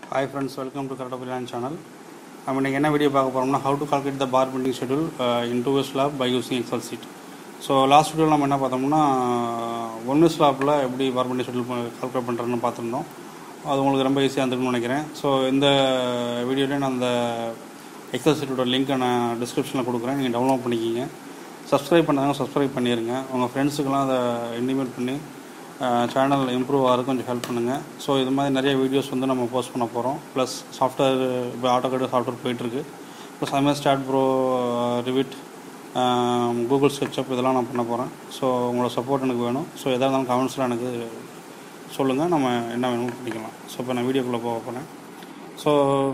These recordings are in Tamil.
ஹாய் ஃப்ரெண்ட்ஸ் வெல்கம் டு கரெக்டாக பிரியாணி சேனல் நம்ம இன்றைக்கி என்ன வீடியோ பார்க்க போகிறோம்னா how to calculate the bar building schedule in two slab by using Excel sheet so last வீடியோவில் நம்ம என்ன பார்த்தோம்னா ஒன் ஸ்லாப்பில் எப்படி பார் பில்டிங் ஷெடியூல் கால்குலேட் பண்ணுறதுன்னு பார்த்துருந்தோம் அது உங்களுக்கு ரொம்ப ஈஸியாக இருந்திருக்கும்னு நினைக்கிறேன் ஸோ இந்த வீடியோலேயே நான் அந்த எக்ஸல் சீட்டோட லிங்க்கை நான் டிஸ்கிரிப்ஷனில் கொடுக்குறேன் நீங்கள் டவுன்லோட் பண்ணிக்கிங்க சப்ஸ்கிரைப் பண்ணாங்க சப்ஸ்கிரைப் பண்ணிடுங்க உங்கள் ஃப்ரெண்ட்ஸுக்கெல்லாம் அதை இன்டிமேட் பண்ணி சேனல் இம்ப்ரூவ் ஆகிறது கொஞ்சம் ஹெல்ப் பண்ணுங்கள் ஸோ இது மாதிரி நிறைய வீடியோஸ் வந்து நம்ம போஸ்ட் பண்ண போகிறோம் ப்ளஸ் சாஃப்ட்வேர் இப்போ ஆட்டோகேட் சாஃப்ட்வேர் போயிட்டுருக்கு ப்ளஸ் அதுமாதிரி STAAD Pro Revit Google SketchUp இதெல்லாம் நான் பண்ண போகிறேன் ஸோ உங்களோட சப்போர்ட் எனக்கு வேணும் ஸோ எதாக இருந்தாலும் கமெண்ட்ஸில் எனக்கு சொல்லுங்கள் நம்ம என்ன வேணுமோ பண்ணிக்கலாம் ஸோ இப்போ நான் வீடியோக்குள்ளே போக போகிறேன் ஸோ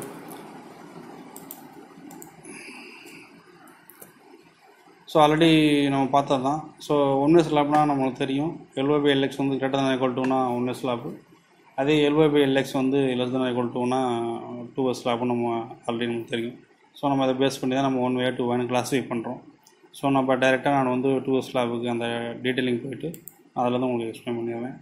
ஸோ ஆல்ரெடி நம்ம பார்த்தது தான் ஸோ ஒன் ஸ்லாப்னா நம்மளுக்கு தெரியும் எல்ஒபி எல்எக்ஸ் வந்து கிரேட்டர் தான் ஈக்குவல் டூனா ஒன் ஸ்லாப்பு அதே எல்ஒபி எல்எக்ஸ் வந்து லெஸ் தான் ஈக்குவல் டூனா டூ ஸ்லாப்னு நம்ம ஆல்ரெடி நமக்கு தெரியும் ஸோ நம்ம அதை பேஸ் பண்ணி தான் நம்ம ஒன் வே டூ வேணும் கிளாஸிஃபை பண்ணுறோம் ஸோ நம்ம டைரெக்டாக நான் வந்து டூ ஸ்லாபுக்கு அந்த டீட்டெயிலிங் போயிட்டு அதில் தான் உங்களுக்கு எக்ஸ்பிளைன் பண்ணிடுவேன்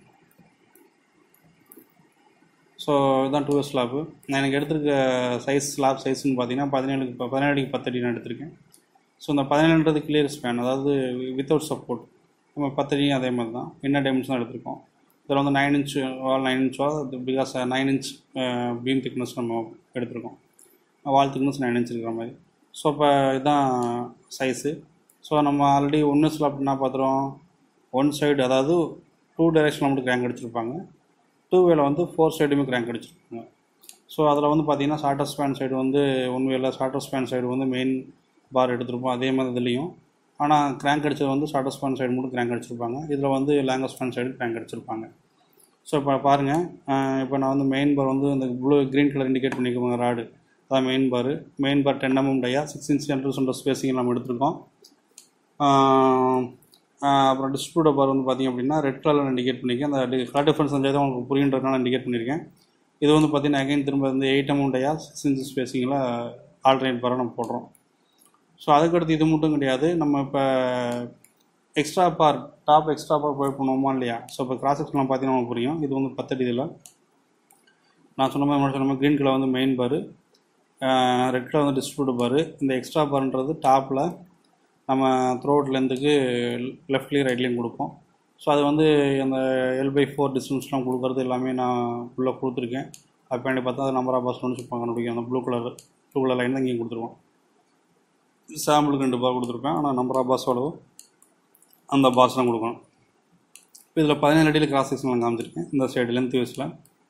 ஸோ இதுதான் டூ ஸ்லாப்பு நான் எனக்கு எடுத்திருக்க சைஸ் ஸ்லாப் சைஸ்னு பார்த்தீங்கன்னா பதினேழுக்கு இப்போ பதினேழுக்கு பத்தடி நான் எடுத்திருக்கேன் ஸோ இந்த பதினேழுன்றது கிளியர் ஸ்பேன் அதாவது வித்தவுட் சப்போர்ட் நம்ம பத்தடியும் அதே மாதிரி தான் என்ன டைமென்ஷன் தான் எடுத்திருக்கோம் இதில் வந்து nine inch wall nine inch wall because nine inch beam thickness நம்ம எடுத்திருக்கோம் வால் திக்னஸ் நைன் இன்ச் இருக்கிற மாதிரி ஸோ இப்போ இதுதான் சைஸு ஸோ நம்ம ஆல்ரெடி ஒன்று ஸ்லாப் என்ன பார்த்துருவோம் ஒன் சைடு அதாவது டூ டைரெக்ஷனில் மட்டும் கிராங்க் அடிச்சிருப்பாங்க டூ வேல வந்து ஃபோர் சைடுமே கிராங்க் அடிச்சிருப்பாங்க ஸோ அதில் வந்து பார்த்தீங்கன்னா ஷார்ட்டர் ஸ்பேன் சைடு வந்து ஒன் வேல ஷார்ட்டர் ஸ்பேன் சைடு வந்து மெயின் பார் எடுத்திருப்போம் அதே மாதிரி இதுலேயும் ஆனால் கிராங்க் அடித்தது வந்து ஷார்ட்டர் ஸ்பேன் சைடு மட்டும் கிராங்க் அடிச்சிருப்பாங்க இதில் வந்து லாங்கர் ஸ்பேன் சைடு கிராங்க் அடிச்சிருப்பாங்க ஸோ இப்போ பாருங்கள் இப்போ நான் வந்து மெயின் பார் வந்து இந்த ப்ளூ க்ரீன் கலர் இண்டிகேட் பண்ணிக்கோங்க ராடு அதான் main bar main bar ten MM dia six inch centre சொல்கிற ஸ்பேசிங் நம்ம எடுத்திருக்கோம் அப்புறம் டிஸ்ட்ரிபியூட்டர் பார் வந்து பார்த்திங்க அப்படின்னா ரெட் கலர் இண்டிகேட் பண்ணியிருக்கேன் அந்த கலர் டிஃப்ரென்ஸ் செஞ்சால் உங்களுக்கு புரியுன்றதுனால இண்டிகேட் பண்ணியிருக்கேன் இது வந்து பார்த்திங்கன்னா அகைன் திரும்ப வந்து eight MM dia six inch ஸ்பேசிங்கில் ஆல்டர்னேட் பாரை நம்ம போடுறோம் ஸோ அதுக்கடுத்து இது மட்டும் கிடையாது நம்ம இப்போ extra bar top extra bar போய் பண்ணுவோமா இல்லையா ஸோ இப்போ கிராஸ் செக்ஷன்லாம் பார்த்தீங்கன்னா நமக்கு புரியும் இது வந்து பத்தடி இதில் நான் சொன்ன மாதிரி சொன்ன மாதிரி க்ரீன் கலர் வந்து மெயின் பார் ரெட் கலர் வந்து டிஸ்ட்ரிபியூட் பார் இந்த எக்ஸ்ட்ரா பார்ன்றது டாப்பில் நம்ம த்ரோட் லென்த்துக்கு லெஃப்ட்லேயும் ரைட்லேயும் கொடுப்போம் ஸோ அது வந்து அந்த எல் பை ஃபோர் டிஸ்டன்ஸ்லாம் கொடுக்குறது எல்லாமே நான் உள்ளே கொடுத்துருக்கேன் அப்போ பார்த்தா அது நம்பர் ஆஃப் பஸ் ஒன்று சொல்லுவாங்க கண்டுபிடிக்கும் அந்த blue colour blue colour line தான் இங்கேயும் கொடுத்துருவோம் சாம்பிளுக்கு ரெண்டு பார் கொடுத்துருப்பேன் ஆனால் நம்பர் ஆஃப் பாஸ் எவ்வளவோ அந்த பார்ஸ் தான் கொடுக்கணும் இப்போ இதில் பதினேழு அடியில் கிராஸ் செக்ஷன் காமிச்சிருக்கேன் இந்த சைடு லென்த் யூஸில்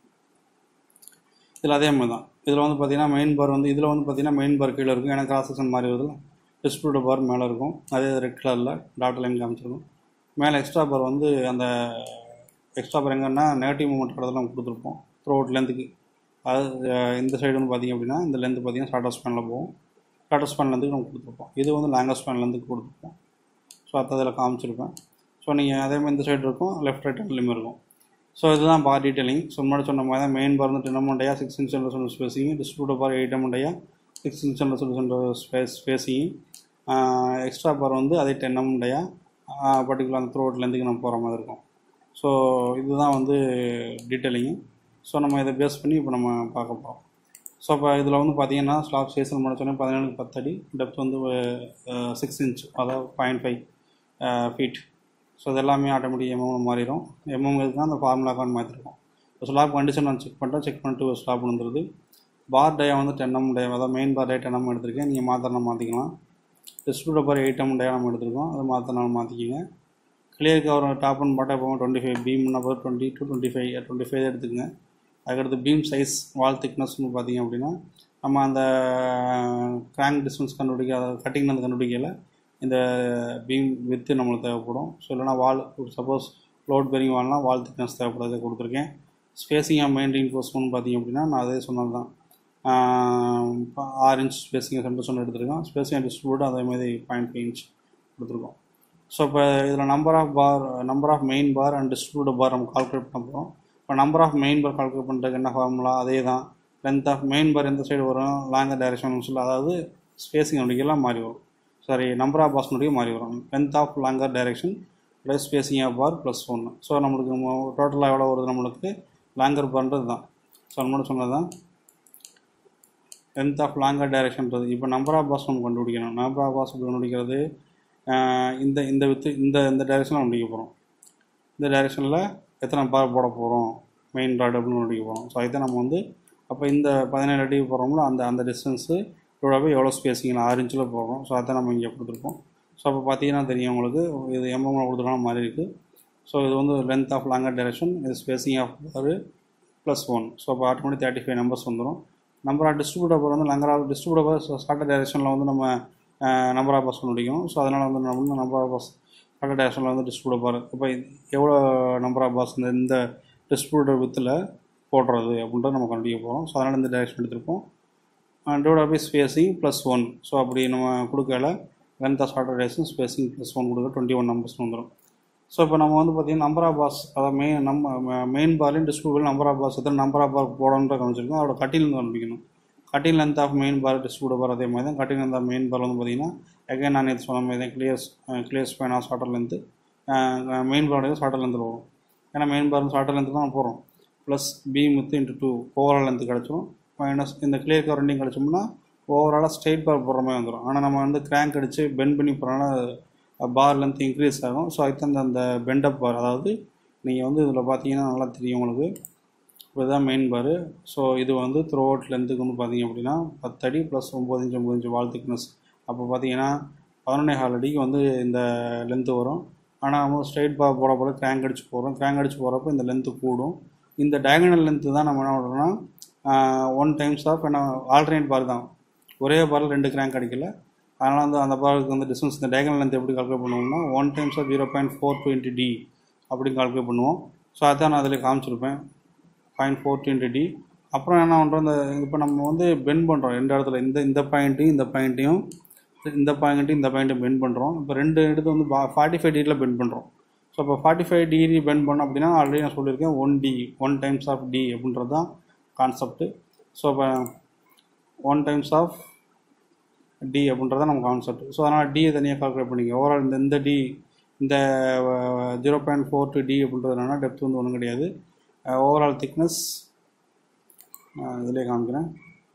இதில் அதே மாதிரி தான் இதில் வந்து பார்த்தீங்கன்னா மெயின் பார் வந்து இதில் வந்து பார்த்தீங்கன்னா மெயின் பார் கீழே இருக்கும் ஏன்னா கிராஸ் செக்ஷன் மாதிரி வருது டிஸ்பியூட்டர் பார் மேலே இருக்கும் அதே ரெட் கலரில் டாட் லைன் காமிச்சிருக்கும் மேலே எக்ஸ்ட்ரா பார் வந்து அந்த எக்ஸ்ட்ரா பார் எங்கன்னா நெகட்டிவ் மூமெண்ட் கடத்தில் நம்ம கொடுத்துருப்போம் த்ரூ அவுட் லென்த்துக்கு அது இந்த சைடு வந்து பார்த்திங்க அப்படின்னா இந்த லென்த்து பார்த்தீங்கன்னா ஷார்ட்டர் ஸ்பேனில் போகும் ஷார்ட்டர் ஸ்பேன்லேருந்து நம்ம கொடுத்துருப்போம் இது வந்து லாங்கர் ஸ்பேன்லேருந்து கொடுத்துருப்போம் ஸோ அதை அதில் காமிச்சிருப்பேன் ஸோ நீங்கள் அதே மாதிரி இந்த சைடு இருக்கும் லெஃப்ட் ரைட் ஹேண்ட்லேயுமே இருக்கும் ஸோ இதுதான் பார் டீட்டெயிலிங் ஸோ முன்னாடி சொன்ன மாதிரி தான் மெயின் பார் வந்து டென் அமௌண்டையா சிக்ஸ் இன்ச் சொல்ல ஸ்பேசிங் டிஸ்ட்ரிபியூட்டர் பார் எயிட் அமௌண்டையா சிக்ஸ் இன்ச் சொல்ல ஸ்பேஸ் ஸ்பேசிங் எக்ஸ்ட்ரா பார் வந்து அதே டென் அமௌண்டையா பர்டிகுலர் அந்த த்ரோட் லென்த்துக்கு நம்ம போகிற மாதிரி இருக்கும் ஸோ இதுதான் வந்து டீட்டெயிலிங்கு ஸோ நம்ம இதை பேஸ் பண்ணி இப்போ நம்ம பார்க்க போகிறோம் ஸோ இப்போ இதில் வந்து பார்த்தீங்கன்னா ஸ்லாப் சைஸில் முடிச்சோன்னே பதினேழுக்கு பத்தடி டெப்த் வந்து சிக்ஸ் இன்ச் அதாவது பாயிண்ட் ஃபைவ் ஃபீட் ஸோ இது எல்லாமே ஆட்டோமேட்டிக் எம்எம் மாறிடும் எம்எம் தான் அந்த ஃபார்முலா அக்கௌண்ட் மாற்றிருக்கோம் இப்போ ஸ்லாப் கண்டிஷன் நான் செக் பண்ணிட்டேன் செக் பண்ணிட்டு ஒரு ஸ்லாப் வந்துருது பார் டயா வந்து டென் எம் டயா அதாவது மெயின் பார் டே டென் எம் எடுத்திருக்கேன் நீங்கள் மாற்றினா மாற்றிக்கலாம் டிஸ்பியூட்டர் பார் எயிட் எம் டயா நம்ம எடுத்திருக்கோம் அதை மாற்றினாலும் மாற்றிக்கிங்க clear cover top and bottom எப்போ டுவெண்ட்டி ஃபைவ் பீம்னா போது twenty two twenty five twenty five எடுத்துக்கங்க அதுக்கடுத்து பீம் சைஸ் வால் திக்னஸ்னு பார்த்தீங்க அப்படின்னா நம்ம அந்த கிராங்க் டிஸ்டன்ஸ் கண்டுபிடிக்க அதாவது கட்டிங் வந்து கண்டுபிடிக்கல இந்த பீம் வித்து நம்மளுக்கு தேவைப்படும் ஸோ இல்லைனா வால் சப்போஸ் லோட் பெரிங் வால்னால் வால் திக்னஸ் தேவைப்படுறதை கொடுத்துருக்கேன் ஸ்பேசிங் ஆஃப் மெயின் ரீன்ஃபோர்ஸ்மெண்ட் பார்த்தீங்க அப்படின்னா நான் அதே சொன்னது தான் ஆறு இன்ச் ஸ்பேசிங் சென்டர் சொன்ன எடுத்துருக்கோம் ஸ்பேசிங் டிஸ்ட்ரிபியூட் அதே மாதிரி பாயிண்ட் ஃபைவ் இன்ச் கொடுத்துருக்கோம் ஸோ இப்போ இதில் number of bar number of main bar and distributor bar நம்ம கால்குலேட் பண்ண போகிறோம் இப்போ number of main bar calculate பண்ணுறதுக்கு என்ன ஃபார்முலா அதே தான் லென்த் ஆஃப் மெயின் பார் எந்த சைடு வரும் லாங்கர் டைரக்ஷன் சொல்ல அதாவது ஸ்பேசிங் நொடிக்கெல்லாம் மாறி வரும் சாரி நம்பர் ஆஃப் பாஸ் நொடிக்கு மாறி வரும் length of longer direction plus spacing of bar plus ஒன்று ஸோ நம்மளுக்கு டோட்டலாக எவ்வளோ வருது நம்மளுக்கு லாங்கர் பண்ணுறது தான் ஸோ நம்மளோட சொன்னது தான் லென்த் ஆஃப் லாங்கர் டைரக்ஷன்றது இப்போ நம்பர் ஆஃப் பாஸ் நம்ம கண்டுபிடிக்கணும் நம்பர் ஆஃப் பாஸ் கண்டுபிடிக்கிறது ஆஹ் இந்த இந்த வித்து இந்த இந்த டைரக்ஷனில் கண்டுபிடிக்க போகிறோம் இந்த டைரக்ஷனில் எத்தனை பார் போட போகிறோம் மெயின் ராட் அப்படின்னு கண்டுபிடிக்க போகிறோம் ஸோ இதை நம்ம வந்து அப்போ இந்த பதினேழு அடி போடுறோம்ல அந்த அந்த டிஸ்டன்ஸு இதோட போய் எவ்வளோ ஸ்பேஸிங்கில் ஆறு இன்ச்சில் போடுறோம் ஸோ அதை நம்ம இங்கே கொடுத்துருக்கோம் ஸோ அப்போ பார்த்தீங்கன்னா தெரியும் உங்களுக்கு இது எம்எம்ல கொடுத்துருக்கான மாதிரி இருக்குது ஸோ இது வந்து லென்த் ஆஃப் லாங்கர் டைரக்ஷன் இது ஸ்பேசிங் ஆஃப் ஒரு ப்ளஸ் ஒன் ஸோ அப்போ ஆட்டோமேட்டிக் தேர்ட்டி ஃபைவ் நம்பர்ஸ் வந்துடும் நம்பர் ஆஃப் டிஸ்ட்ரிபியூட்டர் வந்து நம்பர் ஆஃப் டிஸ்ட்ரிபியூட்டர் ஸ்டார்டர் டைரக்ஷனில் வந்து நம்ம நம்பர் ஆஃப் பஸ் முடிக்கணும் ஸோ அதனால் வந்து நம்ம வந்து நம்பர் ஆஃப் பஸ் ஸ்டார்டர் டைரக்ஷனில் வந்து டிஸ்ட்ரிபியூட்டர் பார் இப்போ எவ்வளோ நம்பர் ஆஃப் பஸ் இந்த இந்த டிஸ்ட்ரிபியூட்டர் வித்தில் போடுறது அப்படின்றத நம்ம கண்டுபிடிக்க போகிறோம் ஸோ அதனால் இந்த டைரக்ஷன் எடுத்திருப்போம் divide by spacing plus one so அப்படி நம்ம கொடுக்கல length of starter direction spacing plus one கொடுக்க டுவெண்ட்டி ஒன் நம்பர்ஸ் வந்துடும் ஸோ இப்போ நம்ம வந்து பார்த்தீங்கன்னா நம்பர் ஆஃப் பாஸ் அதாவது மெயின் நம்ம மெயின் பார்லையும் டிஸ்ட்ரிபியூட்டர் நம்பர் ஆஃப் பாஸ் எத்தனை நம்பர் ஆஃப் பார் போடணுன்ற கவனிச்சிருக்கோம் அதோட கட்டிங் கண்டுபிடிக்கணும் cutting length of main bar distributor bar அதே மாதிரி தான் cutting length of main bar வந்து பார்த்தீங்கன்னா எகைன் நான் நேற்று சொன்ன மாதிரி தான் clear clear span of shorter length main பாரோட ஷார்ட்டர் லென்த்தில் வரும் ஏன்னா மெயின் பார் ஷார்ட்டர் லென்த்து தான் போகிறோம் plus B with into two overall length கிடச்சிரும் மைனஸ் இந்த கிளியர் கவர் ரெண்டையும் கிடச்சோம்னா ஓவராலாக ஸ்ட்ரெயிட் பார் போடுற மாதிரி வந்துடும் ஆனால் நம்ம வந்து கிராங்க் அடித்து பெண்ட் பண்ணி போகிறனால பார் லென்த் இன்க்ரீஸ் ஆகும் ஸோ அதுக்கு அந்த அந்த பெண்டப் பார் அதாவது நீங்கள் வந்து இதில் பார்த்தீங்கன்னா நல்லா தெரியும் உங்களுக்கு இதுதான் மெயின் பாரு ஸோ இது வந்து த்ரோ அவுட் லென்த்துக்கு வந்து பார்த்தீங்க அப்படின்னா பத்தடி ப்ளஸ் ஒம்பது இன்ச்சு ஒம்பது இன்ச்சு வால் திக்னஸ் அப்போ பார்த்தீங்கன்னா பதினொன்னே கால் அடிக்கு வந்து இந்த லென்த்து வரும் ஆனால் நம்ம ஸ்ட்ரைட் பார் போட போல கிராங்க் அடிச்சு போகிறோம் கிராங்க் அடிச்சு போகிறப்ப இந்த லென்த்து கூடும் இந்த டயகனல் லென்த்து தான் நம்ம என்ன பண்ணுறோம்னா ஒன் டைம்ஸ் ஆஃப் என்ன ஆல்டர்னேட் பார் தான் ஒரே பாரில் ரெண்டு கிராங்க் அடிக்கல அதனால் வந்து அந்த பாருக்கு வந்து டிஸ்டன்ஸ் இந்த டயகனல் லென்த் எப்படி கால்குலேட் பண்ணுவோம்னா one times of zero point four twenty D அப்படின்னு கால்குலேட் பண்ணுவோம் ஸோ அதான் நான் அதில் காமிச்சிருப்பேன் பாயிண்ட் ஃபோர் டுவெண்ட்டி டி அப்புறம் என்ன பண்ணுறோம் இந்த இப்போ நம்ம வந்து பெண்ட் பண்ணுறோம் ரெண்டு இடத்துல இந்த இந்த பாயிண்ட்டையும் இந்த பாயிண்ட்டையும் இந்த பாயிண்ட்டையும் இந்த பாயிண்ட்டையும் பெண்ட் பண்ணுறோம் இப்போ ரெண்டு இடத்து வந்து ஃபார்ட்டி ஃபைவ் டிகிரியில் பெண்ட் பண்ணுறோம் ஸோ இப்போ ஃபார்ட்டி ஃபைவ் டிகிரி பெண்ட் பண்ணோம் அப்படின்னா ஆல்ரெடி நான் சொல்லியிருக்கேன் one D one times of D அப்படின்றது தான் கான்செப்ட்டு ஸோ இப்போ ஒன் டைம்ஸ் ஆஃப் டி அப்படின்றத நம்ம கான்செப்ட் ஸோ அதனால் டியை தனியாக கால்குலேட் பண்ணிக்க ஓவரால் இந்த இந்த டி இந்த zero point four two D அப்படின்றது என்னன்னா டெப்த் வந்து ஒன்றும் கிடையாது ஓவரால் திக்னஸ் இதிலே காமிக்கிறேன்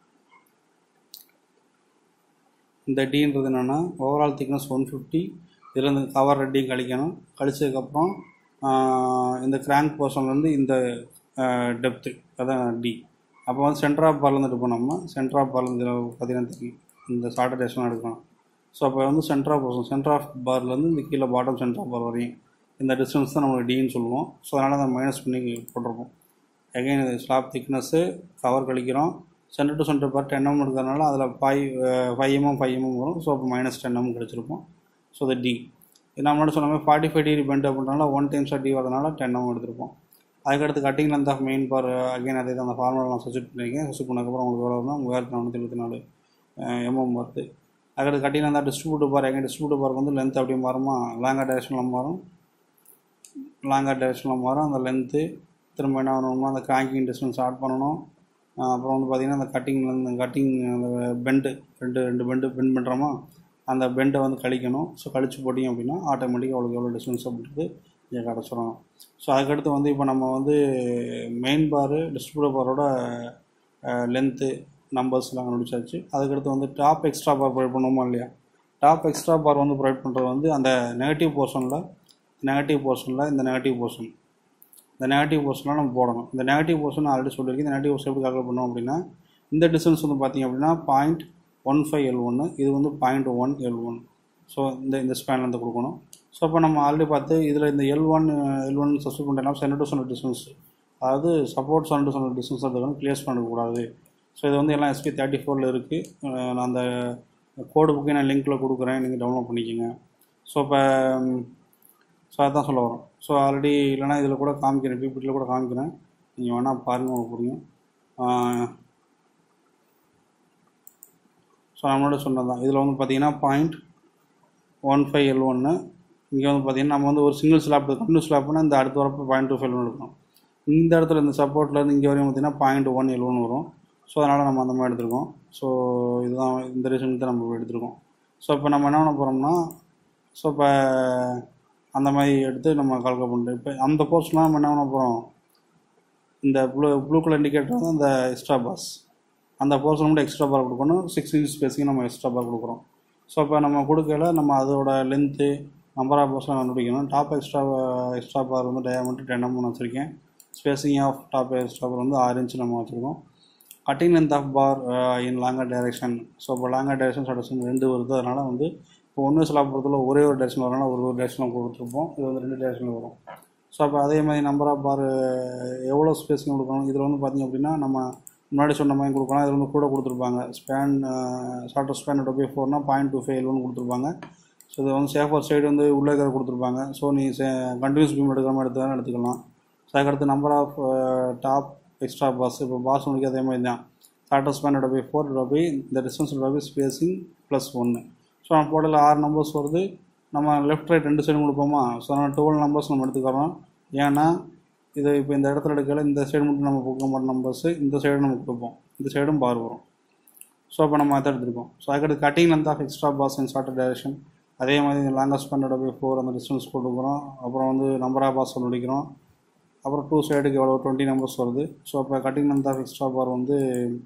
இந்த டீன்றது என்னென்னா ஓவரால் திக்னஸ் ஒன் ஃபிஃப்டி இதில் இந்த கவர் ரெட்டையும் கழிக்கணும் கழிச்சதுக்கப்புறம் இந்த கிராங்க் போர்ஷன்லேருந்து இந்த டெப்த்து அதான் டி அப்போ வந்து சென்டர் ஆஃப் பார்லேருந்து எடுப்போம் நம்ம சென்டர் ஆஃப் பார்லேருந்து பார்த்தீங்கன்னா தெரியும் இந்த ஷார்ட் டேஷன் எடுக்கணும் ஸோ அப்போ வந்து centre of portion centre of பார்லேருந்து இந்த கீழே பாட்டம் சென்டர் ஆஃப் பார் வரையும் இந்த டிஸ்டன்ஸ் தான் நமக்கு டின்னு சொல்லுவோம் ஸோ அதனால் அதை மைனஸ் பண்ணி போட்டிருப்போம் எகைன் இது ஸ்லாப் திக்னஸ்ஸு கவர் கழிக்கிறோம் centre to centre bar ten M இருக்கிறதுனால அதில் five five mm five mm வரும் ஸோ அப்போ மைனஸ் டென் எம் கிடச்சிருப்போம் ஸோ அது டி இது நம்ம முன்னாடி சொன்ன மாதிரி ஃபார்ட்டி ஃபைவ் டிகிரி பெண்ட் அப்படின்றனால ஒன் டைம்ஸ் டி வரதுனால டென் எம் எடுத்திருப்போம் அதுக்கடுத்து cutting length of main bar again அதே தான் அந்த ஃபார்முலா நான் சஜெக்ட் பண்ணியிருக்கேன் சஜெக்ட் பண்ணதுக்கப்புறம் உங்களுக்கு எவ்வளோ வரும்னா மூவாயிரத்தி நானூற்றி எழுபத்தி நாலு எம்எம் வருது அதுக்கடுத்து கட்டிங் லென்த் டிஸ்ட்ரிபியூட்டர் பார் எங்கே டிஸ்ட்ரிபியூட்டர் பாருக்கு வந்து லென்த் அப்படியே மாறுமா லாங்கா டைரக்ஷனில் மாறும் லாங்கா டைரக்ஷனில் மாறும் அந்த லென்த்து திரும்ப என்ன பண்ணணும்னா அந்த கிராங்கிங் டிஸ்டன்ஸ் ஆட் பண்ணணும் அப்புறம் வந்து பார்த்திங்கன்னா அந்த கட்டிங் அந்த கட்டிங் அந்த பெண்டு ரெண்டு ரெண்டு பெண்டு பெண்ட் பண்ணுறோமா அந்த பெண்டை வந்து கழிக்கணும் ஸோ கழிச்சு போட்டிங்க அப்படின்னா ஆட்டோமேட்டிக்காக அவளுக்கு எவ்வளோ டிஸ்டன்ஸ் அப்படின்றது இங்கே கிடச்சிரும் ஸோ அதுக்கடுத்து வந்து இப்போ நம்ம வந்து மெயின் பாரு டிஸ்ட்ரிபியூட்டர் பாரோட லென்த்து நம்பர்ஸ்லாம் கண்டுபிடிச்சாச்சு அதுக்கடுத்து வந்து டாப் எக்ஸ்ட்ரா பார் ப்ரொவைட் பண்ணுவோமா இல்லையா டாப் எக்ஸ்ட்ரா பார் வந்து ப்ரொவைட் பண்ணுறது வந்து அந்த நெகட்டிவ் போர்ஷனில் நெகட்டிவ் போர்ஷனில் இந்த நெகட்டிவ் போர்ஷன் இந்த நெகட்டிவ் போர்ஷன்லாம் நம்ம போடணும் இந்த நெகட்டிவ் போர்ஷன் ஆல்ரெடி சொல்லியிருக்கேன் இந்த நெகட்டிவ் போர்ஷன் எப்படி கால்குலேட் பண்ணோம் அப்படின்னா இந்த டிஸ்டன்ஸ் வந்து பார்த்திங்க அப்படின்னா பாயிண்ட் ஒன் ஃபைவ் எல் ஒன்று இது வந்து point one L one so இந்த இந்த ஸ்பேன்லேருந்து கொடுக்கணும் ஸோ இப்போ நம்ம ஆல்ரெடி பார்த்து இதில் இந்த எல் ஒன் எல் ஒன் சப்ஸ்ட் பண்ணுறதுனா சென்டர் டு சென்டர் டிஸ்டன்ஸ் அதாவது support centre to centre distance அதுக்கான கிளியர்ஸ் பண்ணக்கூடாது ஸோ இது வந்து எல்லாம் எஸ்பி தேர்ட்டி ஃபோரில் இருக்குது நான் அந்த கோடு புக்கை நான் லிங்க்கில் கொடுக்குறேன் நீங்கள் டவுன்லோட் பண்ணிக்கோங்க ஸோ இப்போ ஸோ அதான் சொல்ல வரோம் ஸோ ஆல்ரெடி இல்லைனா இதில் கூட காமிக்கிறேன் பிபிடியில் கூட காமிக்கிறேன் நீங்கள் வேணால் பாருங்கள் உங்களுக்கு புரியும் ஸோ நம்மளோட சொன்னது தான் இதில் வந்து பார்த்தீங்கன்னா பாயிண்ட் ஒன் ஃபைவ் எல் ஒன்று இங்கே வந்து பார்த்தீங்கன்னா நம்ம வந்து ஒரு சிங்கிள் ஸ்லாப் கண்டினியூ ஸ்லாப்னா இந்த அடுத்த வரப்போ பாயிண்ட் டூ ஃபைவ் எடுக்கணும் இந்த இடத்துல இந்த சப்போர்ட்லேருந்து இங்கே வரையும் பார்த்தீங்கன்னா பாயிண்ட் ஒன் எல் ஒன் வரும் ஸோ அதனால் நம்ம அந்த மாதிரி எடுத்திருக்கோம் ஸோ இதுதான் இந்த ரீசன் தான் நம்ம எடுத்திருக்கோம் ஸோ இப்போ நம்ம என்ன பண்ண போகிறோம்னா ஸோ இப்போ அந்த மாதிரி எடுத்து நம்ம கால்குலேட் பண்ணிட்டு இப்போ அந்த போர்ஷன்லாம் நம்ம என்ன பண்ண போகிறோம் இந்த ப்ளூ ப்ளூ கலர் இண்டிகேட்டர் வந்து அந்த எக்ஸ்ட்ரா பாஸ் அந்த போர்ஷன் மட்டும் எக்ஸ்ட்ரா பார் கொடுக்கணும் சிக்ஸ் இன்ச் ஸ்பேஸிங் நம்ம எக்ஸ்ட்ரா பார் கொடுக்குறோம் ஸோ இப்போ நம்ம கொடுக்கல நம்ம அதோட லென்த்து நம்பர் ஆஃப் போர்ஷன் கண்டுபிடிக்கணும் டாப் எக்ஸ்ட்ரா எக்ஸ்ட்ரா பார் வந்து டயாமீட்டர் டென் எம்னு வச்சுருக்கேன் spacing of top extra bar வந்து ஆறு இன்ச் நம்ம வச்சுருக்கோம் cutting length of bar in longer direction so இப்போ லாங்கர் டைரெக்ஷன் ஷார்ட் ரெண்டு வருது அதனால் வந்து இப்போ ஒன்று ஸ்லாப் பொறுத்தவரை ஒரே ஒரு டைரெக்ஷன் வரனால ஒரு ஒரு டைரெக்ஷனில் கொடுத்துருப்போம் இது வந்து ரெண்டு டைரெக்ஷனில் வரும் ஸோ அப்போ அதே மாதிரி நம்பர் ஆஃப் பார் எவ்வளோ ஸ்பேஸிங் கொடுக்கணும் இதில் வந்து பார்த்திங்க அப்படின்னா நம்ம முன்னாடி சொன்ன மாதிரி கொடுக்கலாம் இதில் வந்து கூட கொடுத்துருப்பாங்க ஸ்பேன் ஷார்ட்டர் ஸ்பேன் டொபி ஃபோர்னா பாயிண்ட் டூ ஃபைவ் எல்வன் கொடுத்துருப்பாங்க ஸோ இது வந்து சேஃபர் சைடு வந்து உள்ளே இருக்கிற கொடுத்துருப்பாங்க ஸோ நீ கண்டினியூஸ் பீம் எடுக்காமல் எடுத்துக்கலாம் எடுத்துக்கலாம் ஸோ அதுக்கடுத்து number of top extra bars இப்போ பாஸ் உங்களுக்கு அதே மாதிரி தான் ஷார்ட்டர் ஸ்பேன் டொபி ஃபோர் டொபி இந்த டிஸ்டன்ஸ் டொபி ஸ்பேசிங் ப்ளஸ் ஒன்று ஸோ நம்ம போடல ஆறு நம்பர்ஸ் வருது நம்ம லெஃப்ட் ரைட் ரெண்டு சைடும் கொடுப்போமா ஸோ நம்ம டுவெல் நம்பர்ஸ் நம்ம எடுத்துக்கிறோம் ஏன்னா இது இப்போ இந்த இடத்துல எடுக்கல இந்த சைடு மட்டும் நம்ம கொடுக்க மாட்டோம் நம்பர்ஸு இந்த சைடு நம்ம கொடுப்போம் இந்த சைடும் பார் வரும் ஸோ அப்போ நம்ம அதை எடுத்துருக்கோம் ஸோ அதுக்கடுத்து cutting length of extra bars and short direction அதே மாதிரி லாங்கஸ்ட் பண்ணோட போய் ஃபோர் அந்த டிஸ்டன்ஸ் கொடுக்குறோம் அப்புறம் வந்து நம்பர் ஆஃப் பாஸ் முடிக்கிறோம் அப்புறம் டூ சைடுக்கு எவ்வளோ டுவெண்ட்டி நம்பர்ஸ் வருது ஸோ அப்போ cutting length of extra bar வந்து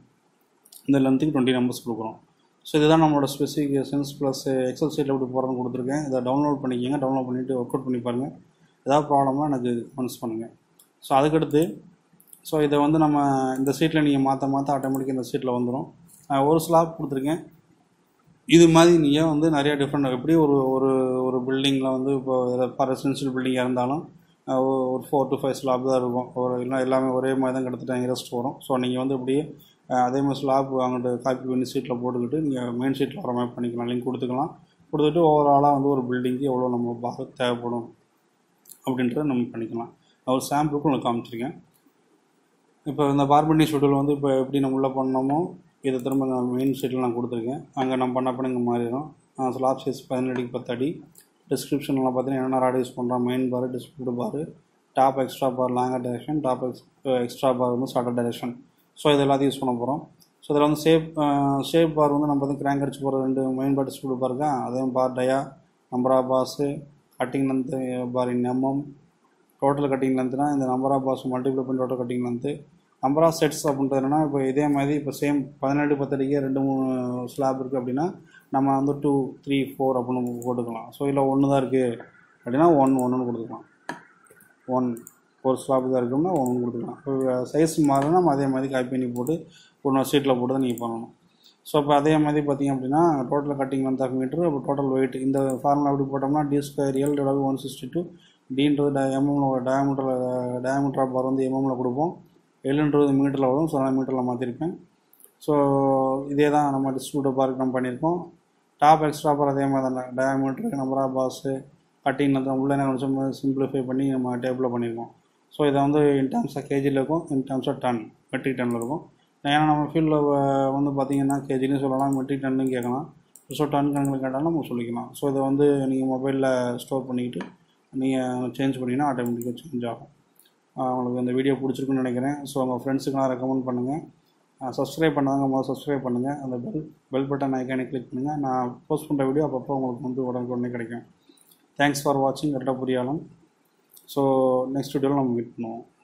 இந்த லென்த்துக்கு டுவெண்ட்டி நம்பர்ஸ் கொடுக்குறோம் ஸோ இதுதான் நம்மளோட ஸ்பெசிஃபிகேஷன்ஸ் ப்ளஸ் எக்ஸல் சைட்டில் எப்படி போகிறதுன்னு கொடுத்துருக்கேன் இதை டவுன்லோட் பண்ணிக்கோங்க டவுன்லோட் பண்ணிவிட்டு ஒர்க் அவுட் பண்ணி பாருங்கள் ஏதாவது ப்ராப்ளம்னா எனக்கு கமெண்ட்ஸ் பண்ணுங்கள் ஸோ அதுக்கடுத்து ஸோ இதை வந்து நம்ம இந்த சீட்டில் நீங்கள் மாற்ற மாற்ற ஆட்டோமேட்டிக்காக இந்த சீட்டில் வந்துடும் ஒரு ஸ்லாப் கொடுத்துருக்கேன் இது மாதிரி நீங்கள் வந்து நிறைய டிஃப்ரெண்ட் எப்படி ஒரு ஒரு ஒரு பில்டிங்கில் வந்து இப்போ ஃபார் ரெசிடென்ஷியல் பில்டிங்காக இருந்தாலும் அஹ் ஒ- ஒரு ஃபோர் டு ஃபைவ் ஸ்லாப் தான் இருக்கும் ஒரு இல்லை எல்லாமே ஒரே மாதிரி தான் கிட்டத்தட்ட நியரஸ்ட் வரும் ஸோ நீங்கள் வந்து அப்படியே அஹ் அதே மாதிரி ஸ்லாப் அங்கிட்டு காப்பி பண்ணி சீட்டில் போட்டுக்கிட்டு நீங்கள் மெயின் சீட்டில் வர மாதிரி பண்ணிக்கலாம் லிங்க் கொடுத்துக்கலாம் கொடுத்துட்டு ஓவராலாக வந்து ஒரு பில்டிங்க்கு எவ்வளோ நம்ம பாக தேவைப்படும் அப்படின்றத நம்ம பண்ணிக்கலாம் நான் ஒரு சாம்பிளுக்கு உங்களுக்கு காமிச்சிருக்கேன் இப்போ இந்த பார்பெண்டி ஷெட்யூல் வந்து இப்போ எப்படி நம்ம உள்ளே பண்ணோமோ இதை திரும்ப நான் மெயின் ஷீட்டில் நான் கொடுத்துருக்கேன் அங்கே நம்ம பண்ண பண்ண இங்கே மாறிடும் ஸ்லாப் சைஸ் பதினேழு அடிக்கு பத்து அடி டிஸ்கிரிப்ஷனில் பார்த்தீங்கன்னா என்னென்ன ராட் யூஸ் பண்ணுறோம் main bar distribute bar top extra bar longer direction top ex extra bar வந்து ஷார்ட்டர் டைரக்ஷன் ஸோ இது எல்லாத்தையும் யூஸ் பண்ண போகிறோம் ஸோ இதில் வந்து ஷேப் ஷேப் பார் வந்து நம்ம வந்து கிராங்க் அடிச்சு போகிற ரெண்டு மெயின் பார் டிஸ்பியூட் பார் இருக்கா அதே bar dia number of bars cutting length bar in mm total cutting லென்த்னா இந்த நம்பர் ஆஃப் பாஸ் மல்டிப்ளை பண்ணி total cutting length number of sets அப்படின்றது என்னன்னா இப்போ இதே மாதிரி இப்போ சேம் பதினெட்டு பத்தடிக்கே ரெண்டு மூணு ஸ்லாப் இருக்குது அப்படின்னா நம்ம வந்து டூ த்ரீ ஃபோர் அப்படின்னு போட்டுக்கலாம் ஸோ இல்லை ஒன்று தான் இருக்குது அப்படின்னா ஒன் ஒன்றுன்னு கொடுத்துக்கலாம் ஒன் ஒரு ஸ்லாப் தான் இருக்கும்னா ஒன்று கொடுத்துக்கலாம் இப்போ சைஸ் மாறினா நம்ம அதே மாதிரி காப்பி பண்ணி போட்டு ஒன்று சீட்டில் போட்டு தான் நீங்கள் பண்ணணும் ஸோ இப்போ அதே மாதிரி பார்த்தீங்க அப்படின்னா total cutting length of metre அப்போ டோட்டல் வெயிட் இந்த ஃபார்முலா எப்படி போட்டோம்னா D square L divide one sixty two டின்றது ட எம்எம்ல டயமீட்டர் டயமீட்டர் ஆஃப் பார் வந்து எம்எம்ல கொடுப்போம் எல்லுன்றது மீட்டரில் வரும் ஸோ நான் மீட்டரில் மாற்றிருப்பேன் ஸோ இதே தான் நம்ம டிஸ்ட்ரிபியூட்டர் பார்க் நம்ம பண்ணியிருக்கோம் டாப் எக்ஸ்ட்ரா பார் அதே மாதிரி தான் diameter number of bars cutting length உள்ளே கொஞ்சம் சிம்பிளிஃபை பண்ணி நம்ம டேபிளில் பண்ணியிருக்கோம் ஸோ இதை வந்து இன் டர்ம்ஸ் ஆஃப் கேஜியில் இருக்கும் in terms of ton metric டன்னில் இருக்கும் ஏன்னா நம்ம ஃபீல்டில் வந்து பார்த்தீங்கன்னா கேஜின்னு சொல்லலாம் மெட்ரிக் டன்னு கேட்கலாம் ஸோ டன் கணக்கில் கேட்டாலும் நம்ம சொல்லிக்கலாம் ஸோ இதை வந்து நீங்கள் மொபைலில் ஸ்டோர் பண்ணிக்கிட்டு நீங்கள் சேஞ்ச் பண்ணிங்கன்னா ஆட்டோமேட்டிக்காக சேஞ்ச் ஆகும் ஆஹ் உங்களுக்கு இந்த வீடியோ பிடிச்சிருக்குன்னு நினைக்கிறேன் ஸோ உங்கள் ஃப்ரெண்ட்ஸுக்கெல்லாம் ரெக்கமெண்ட் பண்ணுங்கள் சப்ஸ்கிரைப் பண்ணாதவங்க முதல்ல சப்ஸ்கிரைப் பண்ணுங்கள் அந்த பெல் பெல் பட்டன் ஐக்கானே கிளிக் பண்ணுங்கள் நான் போஸ்ட் பண்ணுற வீடியோ அப்பப்போ உங்களுக்கு வந்து உடனுக்குடனே கிடைக்கும் தேங்க்ஸ் ஃபார் வாட்சிங் கரெக்டாக புரியாலும் ஸோ நெக்ஸ்ட் வீடியோவில் நம்ம மீட் பண்ணுவோம்